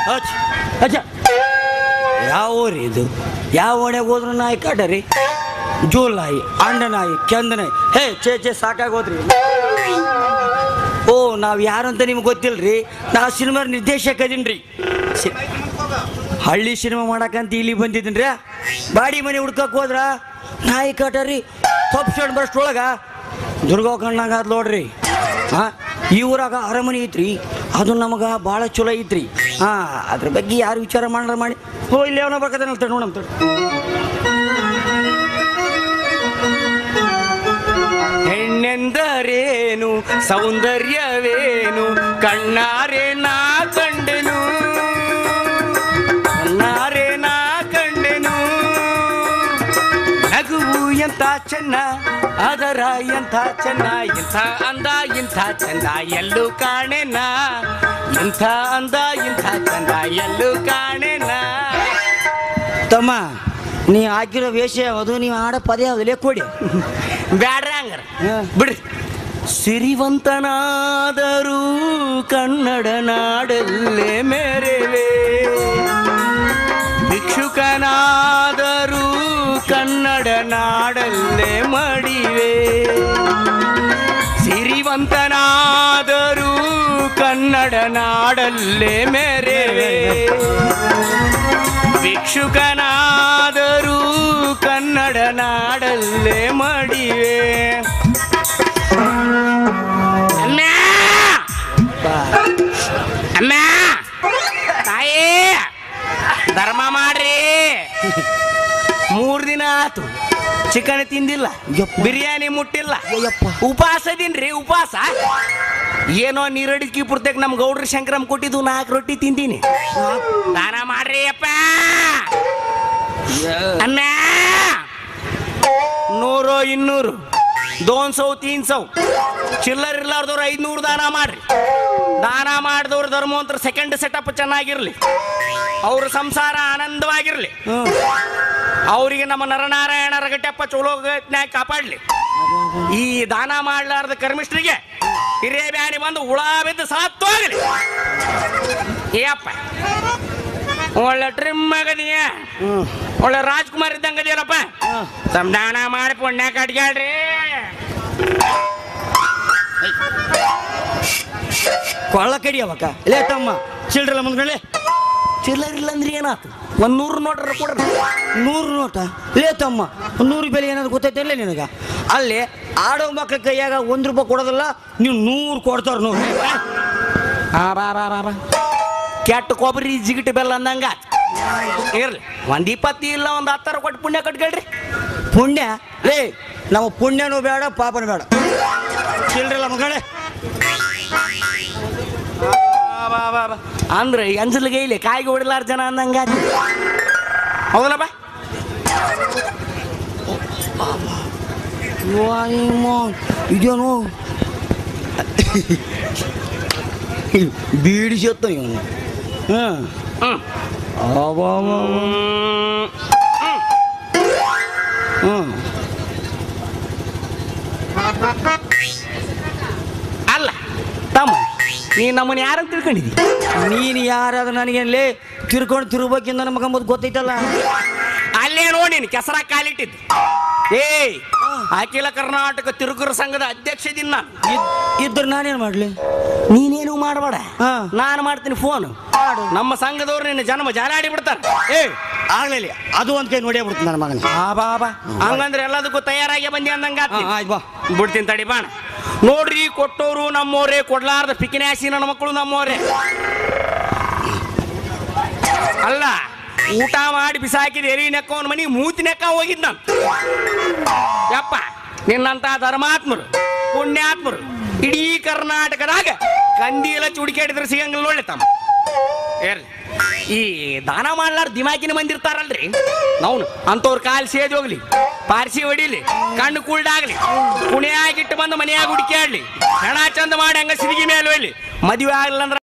ಅಚ್ಚ ಅಚ್ಚ ಯಾವ ಊರಿ ಇದು ಯಾವ ಓಣ್ಯಾಗ ಹೋದ್ರು ನಾಯಿ ಕಾಟ ರೀ ಜೂಲಾಯಿ ಅಂಡನಾಯಿ ಕೆಂದನಾಯಿ ಹೇ ಚೇ ಚೇ ಸಾಕಾಗೋದ್ರಿ ಓ ನಾವು ಯಾರು ಅಂತ ನಿಮ್ಗೆ ಗೊತ್ತಿಲ್ರಿ ನಾ ಸಿನಿಮಾ ನಿರ್ದೇಶಕ ಅದೀನಿ ರೀ ಹಳ್ಳಿ ಸಿನಿಮಾ ಮಾಡಕ್ಕಂತ ಇಲ್ಲಿ ಬಂದಿದ್ದೀನಿ ರೀ ಬಾಡಿ ಮನೆ ಹುಡ್ಕಕ್ ಹೋದ್ರ ನಾಯಿ ಕಾಟ ರೀ ತಪ್ಪು ಸ್ಟ್ಯಾಂಡ್ ಬಸ್ಟ್ ಒಳಗ ದುರ್ಗಾ ಕಣ್ಣಾಗ ಅದ್ ನೋಡ್ರಿ ಹಾ ಈ ಊರಾಗ ಅರಮನೆ ಐತ್ರಿ ಅದು ನಮಗೆ ಭಾಳ ಚಲೋ ಐತ್ರಿ ಹಾ ಅದ್ರ ಬಗ್ಗೆ ಯಾರು ವಿಚಾರ ಮಾಡ್ರ ಮಾಡಿ ಹೋ ಇಲ್ಲಿ ಅವನ ಬರ್ಕದ ನೋಡಮ್ ತಡಿ. ಹೆಣ್ಣೆಂದರೇನು ಸೌಂದರ್ಯವೇನು ಕಣ್ಣಾರೆ ನಾ ಕಂಡೆನು ಕಣ್ಣಾರೆ ನಾ ಕಂಡೆನು ನಗುವು ಎಂತ ಚೆನ್ನ ಅದರ ಎಂಥ ಚೆನ್ನ ಇಂಥ ಅಂದ ಇಂಥ ಚಂದ ಎಲ್ಲೂ ಕಾಣೆನ ಇಂಥ ಅಂದ ಇಂಥ ಚಂದ ಎಲ್ಲೂ ಕಾಣೆನ ತಮ್ಮ ನೀ ಹಾಕಿರೋ ವೇಷ ಯಾವುದು ನೀವು ಆಡೋ ಪದ ಯಾವುದು ಲೇ ಕೊಡಿ ಬ್ಯಾಡ್ರ ಹಂಗಾರ ಹಾ. ಬಿಡ್ರಿ ಸಿರಿವಂತನಾದರೂ ಕನ್ನಡ ನಾಡಲ್ಲೇ ಮೇರೆವೆ ಭಿಕ್ಷುಕನಾದರೂ ಕನ್ನಡ ನಾಡಲ್ಲೇ ಮಡಿವೆ ಸಿರಿವಂತನಾದರೂ ಕನ್ನಡ ನಾಡಲ್ಲೇ ಮೆರೆವೆ ಭಿಕ್ಷುಕನಾದರೂ ಕನ್ನಡ ನಾಡಲ್ಲೇ ಮಡಿವೆ ಅಮ್ಮ ಅಮ್ಮ ತಾಯಿ ಧರ್ಮ ಮಾಡ್ರಿ ಮೂರ್ ದಿನ ಆತು ಚಿಕನ್ ತಿಂದಿಲ್ಲ ಯಪ್ಪ. ಬಿರಿಯಾನಿ ಮುಟ್ಟಿಲ್ಲ ಯಪ್ಪ. ಉಪವಾಸ ಇದೀನ್ರಿ ಉಪವಾಸ ಏನೋ ನೀರಡಿಕೆ ಪುರ್ತಕ್ ನಮ್ ಗೌಡ್ರ ಶಂಕರಮ್ ಕೊಟ್ಟಿದ್ದು ನಾಲ್ಕು ರೊಟ್ಟಿ ತಿಂತೀನಿ ದಾನ ಮಾಡ್ರಿ ಅಪ್ಪ ಅನ್ನ ನೂರು ಇನ್ನೂರು ದೋನ್ ಸೌ ತೀನ್ ಸೌ ಚಿಲ್ಲರ್ ಇರ್ಲಾರ್ದವ್ರು ಐದ್ನೂರು ದಾನ ಮಾಡ್ರಿ ದಾನ ಮಾಡಿದವ್ರ ಧರ್ಮವಂತರ ಸೆಕೆಂಡ್ ಸೆಟಪ್ ಚೆನ್ನಾಗಿರ್ಲಿ ಅವ್ರ ಸಂಸಾರ ಆನಂದವಾಗಿರ್ಲಿ ಅವರಿಗೆ ನಮ್ಮ ನರನಾರಾಯಣ ರಗಟಪ್ಪ ಚೋಲೋಗತ್ನ್ಯಾಗ ಕಾಪಾಡ್ಲಿ ಈ ದಾನ ಮಾಡ್ಲಾರ್ದ ಕರ್ಮಿಷ್ಟ್ರಿಗೆ ಹಿರಿಯ ಬ್ಯಾನಿ ಬಂದು ಹುಳ ಬಿದ್ದು ಸಾತ್ತೋಗಲಿ ಏಯಪ್ಪ ಒಳ್ಳೆ ಟ್ರಿಮ್ ಆಗದೀಯ ಒಳ್ಳೆ ರಾಜ್ಕುಮಾರ್ ಇದ್ದಂಗ ಅದೀಯಲ್ಲಪ್ಪ ತಮ್ಮ ದಾನ ಮಾಡಿ ಪುಣ್ಯ ಕಟ್ಗ್ಯಾಡ್ರಿ ಕೊಳ್ಳ ಕಡಿ ಅವಕ್ಕ ಲೇ ತಮ್ಮ ಚಿಲ್ಡ್ರಲ್ಲ ಮುಂದ್ಗಡೆ ಚಿಲ್ಲರ್ ಇಲ್ಲ ಅಂದ್ರೆ ಏನಾತು ಒಂದ್ ನೂರು ನೋಡ್ರ ಕೊಡ್ರಿ ನೂರು ನೋಟ ಲೇ ತಮ್ಮ ನೂರು ಬೆಲೆ ಏನಾದ್ರು ಗೊತ್ತೈತಿಲ್ಲ ನಿನಗ ಅಲ್ಲಿ ಆಡೋ ಮಕ್ಳ ಕೈಯಾಗ ಒಂದು ರೂಪಾಯಿ ಕೊಡೋದಿಲ್ಲ ನೀವು ನೂರು ಕೊಡ್ತಾರ ನೋಡಿ ಆ ಬಾ ಬಾ ಬಾ ಬಾ ಕೆಟ್ಟ ಕೊಬ್ಬರಿ ಜಿಗಿಟ್ ಬೆಲ್ಲ ಅಂದಂಗ ಇರ್ಲಿ ಒಂದ್ ಇಪ್ಪತ್ತು ಇಲ್ಲ ಒಂದ್ ಹತ್ತಾರ ಕೊಟ್ಟು ಪುಣ್ಯ ಕಟ್ಕೊಳ್ರಿ ಪುಣ್ಯ ಲೇ ನಮ್ಮ ಪುಣ್ಯನೂ ಬೇಡ ಪಾಪನೂ ಬೇಡ ಚಿಲ್ಡ್ರಲ್ಲ ಮಗಳೇ ಅಂದ್ರೆ ಅಂಜಲಿಗೆ ಇಲ್ಲಿ ಕಾಯಿಗೆ ಹೊಡಿಲಾರ ಜನ ಅಂದಂಗ ಹೌದಲ್ಲಪ್ಪ ಇದೇನು ಬೀಡಿಸತ್ತ ಇವನು ಹಾಂ ಹ್ಮ್ ಹ್ಞೂ ಅಲ್ಲ ತಮ್ಮ ನೀ ನಮ್ಮನ್ನ ಯಾರಂತ ತಿಳ್ಕೊಂಡಿದಿ ನೀನು ಯಾರಾದ್ರೂ ನನಗೇನ್ಲೇ ತಿರ್ಕೊಂಡು ತಿರುಗಬೇಕಿಂದ ನಮಗೆ ಅಂಬುದು ಗೊತ್ತೈತಲ್ಲ ಅಲ್ಲೇ ನೋಡಿ ನೀನು ಕೆಸರ ಕಾಲಿಟ್ಟಿದ್ದು ಏಯ್ ಅಖಿಲ ಕರ್ನಾಟಕ ತಿರುಗರ ಸಂಘದ ಅಧ್ಯಕ್ಷ ಇದೀನಿ ನಾನು ಇದ್- ಇದ್ರೆ ನಾನೇನು ಮಾಡಲಿ ನೀನೇನು ಮಾಡಬೇಡ ಹಾ. ನಾನು ಮಾಡ್ತೀನಿ ಫೋನ್ ಮಾಡು. ನಮ್ಮ ಸಂಘದವ್ರು ನಿನ್ನ ಜನ್ಮ ಜಾಲಾಡಿ ಬಿಡ್ತಾರೆ ಏ ಆಗ್ಲಿಲ್ಲ ಅದು ಒಂದು ಕೈ ನೋಡೇ ಬಿಡ್ತೀನಿ ನನ್ನ ಮಗನ ಆ ಬಾ ಬಾ ಹಂಗಂದ್ರೆ ಎಲ್ಲದಕ್ಕೂ ತಯಾರಾಗಿ ಬಂದಿ ಅಂದಂಗ ಹಾಂ ಆಯ್ತು ಬಾ ಬಿಡ್ತೀನಿ ತಡಿ ಬಾಣ ನೋಡ್ರಿ ಕೊಟ್ಟೋರು ನಮ್ಮೋರೇ ಕೊಡ್ಲಾರ್ದ ಪಿಕಿನಾಸಿ ನನ್ನ ಮಕ್ಕಳು ನಮ್ಮೋರೇ ಅಲ್ಲ ಊಟ ಮಾಡಿ ಬಿಸಾಕಿದ ಎರಿ ನೆಕ್ಕವನ ಮನಿ ಮೂತಿ ನೆಕ್ಕ ಹೋಗಿದ್ ನಾನು ಯಪ್ಪ ನಿನ್ನಂತ ಧರ್ಮಾತ್ಮರು ಪುಣ್ಯಾತ್ಮರು ಇಡೀ ಕರ್ನಾಟಕದಾಗ ಕಂದೀಲ ಚುಡಿಕಾಡಿದ್ರೆ ಸಿಗಂಗಿಲ್ಲ ನೋಡ್ಲಿ ತಮ್ಮ ಏರ್ಲಿ ಈ ದಾನ ಮಾಡ್ಲಾರ ದಿಮಾಕಿನ ಮಂದಿ ಇರ್ತಾರಲ್ರಿ ನಾವು ಅಂತವ್ರ ಕಾಲ್ ಸೇದ್ ಹೋಗ್ಲಿ ಪಾರ್ಸಿ ಹೊಡಿಲಿ ಕಣ್ಣು ಕುಳ್ಡಾಗ್ಲಿ ಕುಣಿಯಾಗಿಟ್ಟು ಬಂದು ಮನೆಯಾಗ ಹುಡುಕ್ಯಾಡ್ಲಿ ಹೆಣ ಚಂದ ಮಾಡಿ ಹಂಗ ಸಿರಿಗಿ ಮೇಲೆ ಹೊಯ್ಲಿ ಮದುವೆ ಆಗ್ಲಿಲ್ಲ ಅಂದ್ರೆ